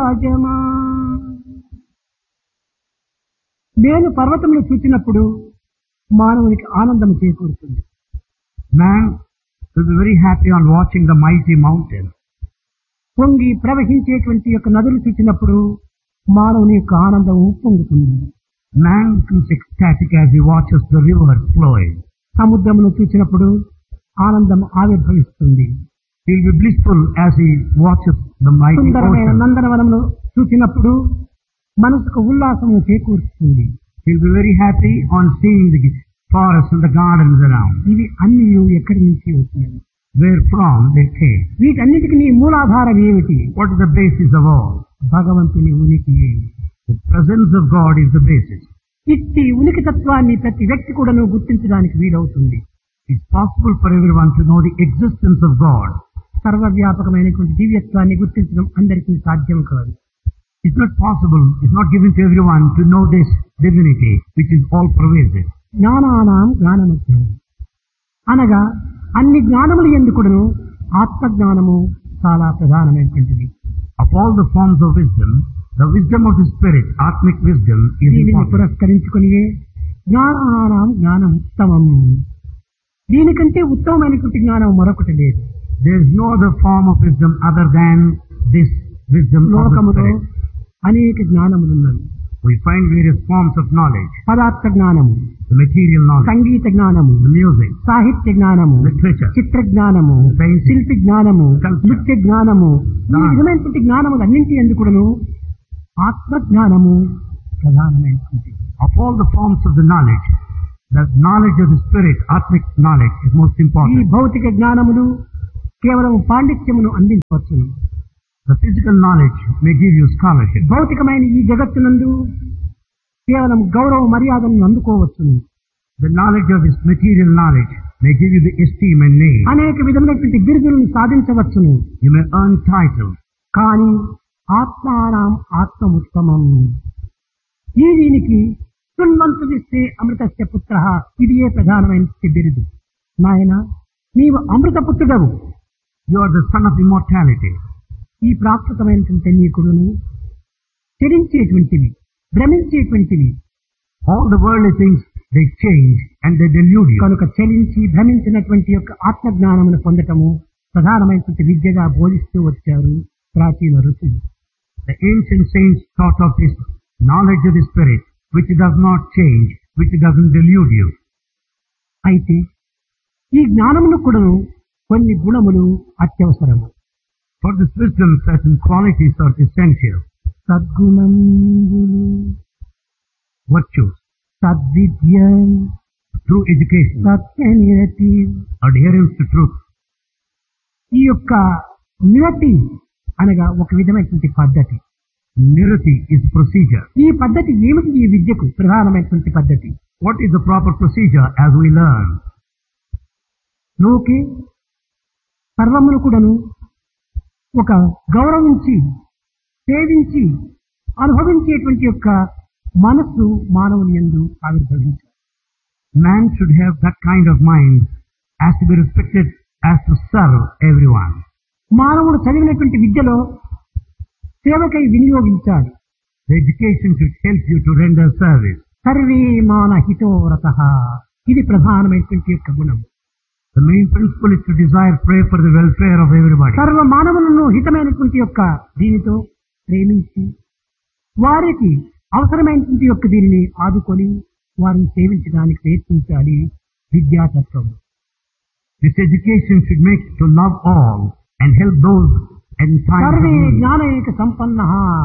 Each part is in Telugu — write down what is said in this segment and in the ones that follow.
రాజమా నేను పర్వతమును చూచినప్పుడు మానవునికి ఆనందము చేకూరుతుంది Man will be very happy on watching the mighty mountain. పొంగి ప్రవహించేటువంటి యొక్క నదులు చూచినప్పుడు మానవుని యొక్క ఆనందం ఉప్పొంగుతుంది Man becomes ecstatic as he watches the river flowing. సముద్రమును చూచినప్పుడు ఆనందం ఆవిర్భవిస్తుంది He will be blissful as he watches the mighty సుందరమైన ocean. నందనవనమును చూచినప్పుడు మనసుకు ఉల్లాసము చేకూరుస్తుంది He will be very happy on seeing the forests and the gardens around. ఇవి అన్ని ఎక్కడి నుంచి వచ్చినవి Where from they came. వీటన్నిటికీ నీ మూలాధారం ఏమిటి What is the basis of all? భగవంతుని ఉనికి The presence of God is the basis. ఇట్టి ఉనికి తత్వాన్ని ప్రతి వ్యక్తి కూడాను గుర్తించడానికి వీలవుతుంది It's possible for everyone to know the existence of God. సర్వవ్యాపకమైనటువంటి దివ్యత్వాన్ని గుర్తించడం అందరికీ సాధ్యం కాదు It's not possible, it's not given to everyone to know this divinity which is all pervasive. జ్ఞానానాం జ్ఞానమజ్ఞం అనగా అన్ని జ్ఞానములు ఎందుకును ఆత్మజ్ఞానము చాలా ప్రధానమైనటువంటిది Of all the forms of wisdom, the wisdom of the spirit, Atmic wisdom, is దీనిని important. పురస్కరించుకుని జ్ఞానానాం జ్ఞానం ఉత్తమం దీనికంటే ఉత్తమమైనటువంటి జ్ఞానం మరొకటి లేదు There is no other form of wisdom other than this wisdom of the లోకములో spirit. అనేక జ్ఞానములు ఉన్నవి We find various forms of knowledge, పదార్థ జ్ఞానము the material knowledge, సంగీత జ్ఞానము the music, సాహిత్య జ్ఞానము literature, చిత్ర జ్ఞానము Science. శిల్పి జ్ఞానము Culture. నృత్య జ్ఞానము ఈ Dance. విధమైనటువంటి జ్ఞానములు అన్నింటి ఎందుకును ఆత్మ జ్ఞానము ప్రధానమైనటువంటి of all the forms of the knowledge, the knowledge of the spirit, Atmic knowledge, is most ఈ important. భౌతిక జ్ఞానములు కేవలం పాండిత్యమును అందించవచ్చును The physical knowledge may give you scholarship. భౌతికమైన ఈ జగత్తునందు కేవలం గౌరవ మర్యాదలను అందుకోవచ్చును The knowledge of this material knowledge may give you the esteem and name. అనేక విధమైనటువంటి బిరుదులను సాధించవచ్చును You may earn titles. కానీ ఆత్మానాం ఆత్మముత్తమం ఈ దీనికి శృణ్వంతు విస్తే అమృతస్య పుత్ర ఇది ఏ ప్రధానమైన బిరుదు నాయన నీవు అమృత పుత్రుడవు You are the son of immortality. ఈ ప్రాకృతమైనటువంటి నీకుడును చరించేటువంటివి భ్రమించేటువంటివి All the worldly things, they change and they delude you. కనుక చలించి భ్రమించినటువంటి యొక్క ఆత్మజ్ఞానమును పొందటము ప్రధానమైనటువంటి విద్యగా బోధిస్తూ వచ్చారు ప్రాచీన ఋషులు The ancient saints taught of this knowledge of the spirit, which does not change, which doesn't delude you. అయితే ఈ జ్ఞానమును కూడాను కొన్ని గుణములు అత్యవసరము For this wisdom, certain qualities are essential. సద్గుణంబులు Virtues, సద్విద్య true education, Satya నిరతి adherence to truth, ఈ యొక్క నిరతి అనగా ఒక విధమైనటువంటి పద్ధతి nirati is procedure. ఈ పద్ధతి ఏమిటి ఈ విద్యకు ప్రధానమైనటువంటి పద్ధతి What is the proper procedure as we learn? లోకే సర్వమును కూడాను ఒక గౌరవించి సేవించి అనుభవించేటువంటి యొక్క మనస్సు మానవుని ఎందు ఆవిర్భవించాలి Man should have that kind of mind as to be respected, as to serve everyone. మానవుడు చదివినటువంటి విద్యలో సేవకై వినియోగించాలి The education should help you to render service. సర్వే మాన హితోరత ఇది ప్రధానమైనటువంటి యొక్క గుణం The main principle is to desire, pray for the welfare of everybody. సర్వ మానవులను హితమైనటువంటి యొక్క దీనితో ప్రేమించి వారికి అవసరమైనటువంటి యొక్క దీనిని ఆదుకొని వారిని సేవించడానికి ప్రయత్నించాలి విద్యాతత్వం This education should make to love all and help those in times of సర్వే need. జ్ఞానైక సంపన్న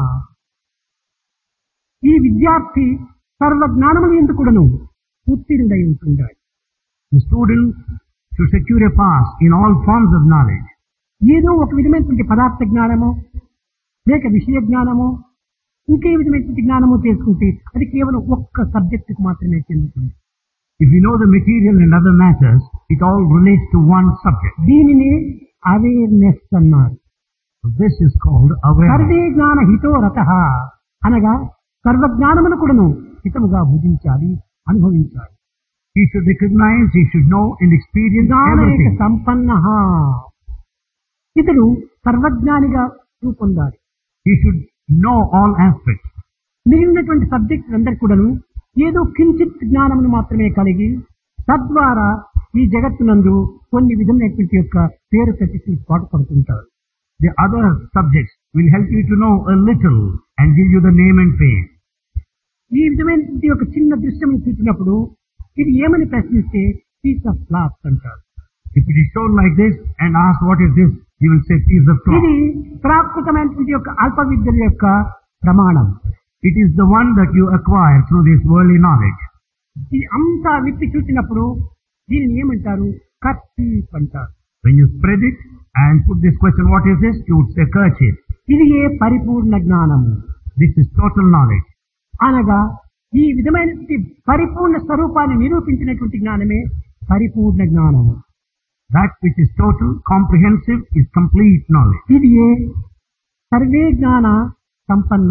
ఈ విద్యార్థి సర్వ జ్ఞానములు ఎందుకుడను ఉత్తీర్ణుడై ఉంటుండాలి The student should secure a pass in all forms of knowledge. ఏదో ఒక విధమైనటువంటి పదార్థ జ్ఞానము లేక విషయ జ్ఞానము ఇంకే విధమైనటువంటి జ్ఞానము చేసుకుంటే అది కేవలం ఒక్క సబ్జెక్టుకు మాత్రమే చెందుతుంది If you know the material and other matters, it all relates to one subject. దీనిని అవేర్నెస్ అన్నారు This is called awareness. సర్వే జ్ఞాన హితో రత అనగా సర్వజ్ఞానమును కూడాను హితముగా భుజించాలి అనుభవించాలి He should recognize, he should know and experience జ్ఞానైక everything. సంపన్న ఇతడు సర్వజ్ఞానిగా రూపొందాలి He should know all aspects. మిగిలినటువంటి సబ్జెక్ట్స్ అందరికి కూడాను ఏదో కించిత్ జ్ఞానమును మాత్రమే కలిగి తద్వారా ఈ జగత్తునందు కొన్ని విధమైనటువంటి యొక్క పేరు ప్రతిష్టలు పాటుపడుతుంటారు The other subjects will help you to know a little and give you the name and fame. ఈ విధమైనటువంటి ఒక చిన్న దృశ్యం చూసినప్పుడు ఇది ఏమని ప్రశ్నిస్తే పీస్ ఆఫ్ క్లాత్ అంటారు If it is shown like this and asked what is this, you will say piece of cloth. ఇది ప్రాకృతమైనటువంటి యొక్క అల్ప విద్యల యొక్క ప్రమాణం It is the one that you acquire through this worldly knowledge. ఇది అంతా విప్పి చూసినప్పుడు దీనిని ఏమంటారు కర్చీఫ్ అంటారు When you spread it and put this question, what is this? You would say kerchief. ఇది ఏ పరిపూర్ణ జ్ఞానము This is total knowledge. అనగా ఈ విధమైనటువంటి పరిపూర్ణ స్వరూపాన్ని నిరూపించినటువంటి జ్ఞానమే పరిపూర్ణ జ్ఞానము That which is total, comprehensive, is complete knowledge. ఇది ఏ సర్వే జ్ఞాన సంపన్న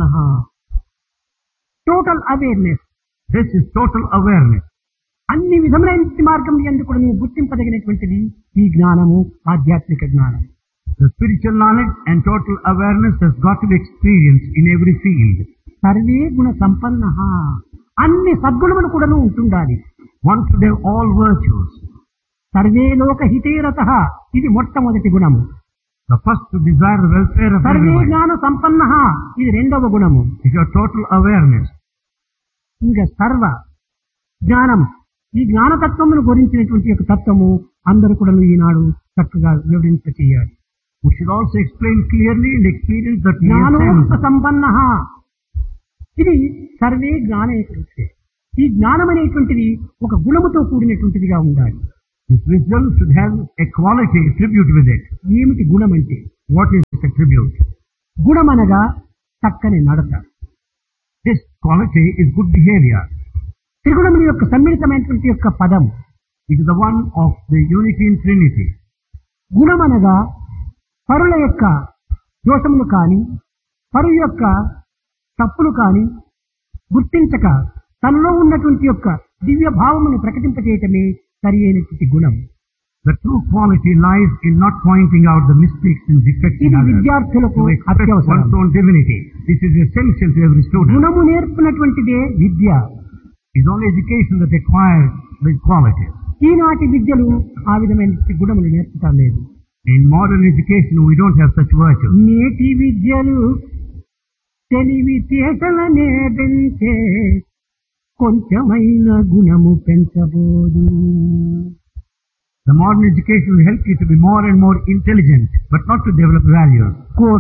total awareness This is total awareness. అన్ని విధములైన మార్గం ఎందుకు కూడా నువ్వు గుర్తింపదగినటువంటిది ఈ జ్ఞానము ఆధ్యాత్మిక జ్ఞానం The spiritual knowledge and total awareness has got to be experienced in every field. సర్వే గుణ సంపన్న అన్ని సద్గుణములు కూడాను ఉంటుండాలి One should have all virtues. సర్వే లోక హితేరత ఇది మొట్టమొదటి గుణము The first to desire the welfare of సర్వే everyone జ్ఞాన సంపన్న ఇది రెండవ గుణము is your total awareness. ఇంకా సర్వ జ్ఞానం ఈ జ్ఞానతత్వమును గురించినటువంటి యొక్క తత్వము అందరూ కూడా ఈనాడు చక్కగా వివరించ చేయాలి We should also explain clearly and experience that we have జ్ఞానోక్త sense. సంపన్న ఇది సర్వే జ్ఞానేకృత్యే ఈ జ్ఞానం అనేటువంటిది ఒక గుణముతో కూడినటువంటిదిగా ఉండాలి This wisdom should have a quality attribute with it. ఏమిటి గుణం అంటే What is this attribute? గుణమనగా చక్కని నడత This quality is good behavior. త్రిగుణముల యొక్క సమ్మిళితమైనటువంటి యొక్క పదం It is the one of the unity in Trinity. గుణమనగా పరుల యొక్క దోషములు కాని పరుల యొక్క తప్పులు కాని గుర్తించక తనలో ఉన్నటువంటి యొక్క దివ్య భావమును ప్రకటింపచేయటమే సరి అయినటువంటి గుణం The true quality lies in not pointing out the mistakes and defects in ఇది others. విద్యార్థులకు To express అత్యవసరం one's own divinity. This is essential to every student. గుణము నేర్పినటువంటిదే విద్య It's only education that acquires the qualities. ఈనాటి విద్యలు ఆ విధమైన గుణములు నేర్పుతాం లేదు In modern education, we don't have such virtues. నేటి విద్యలు తెలివి చేతలనే పెంచే కొంచెమైన గుణము పెంచబోదు The modern education will help you to be more and more intelligent, but not to develop values. కోటి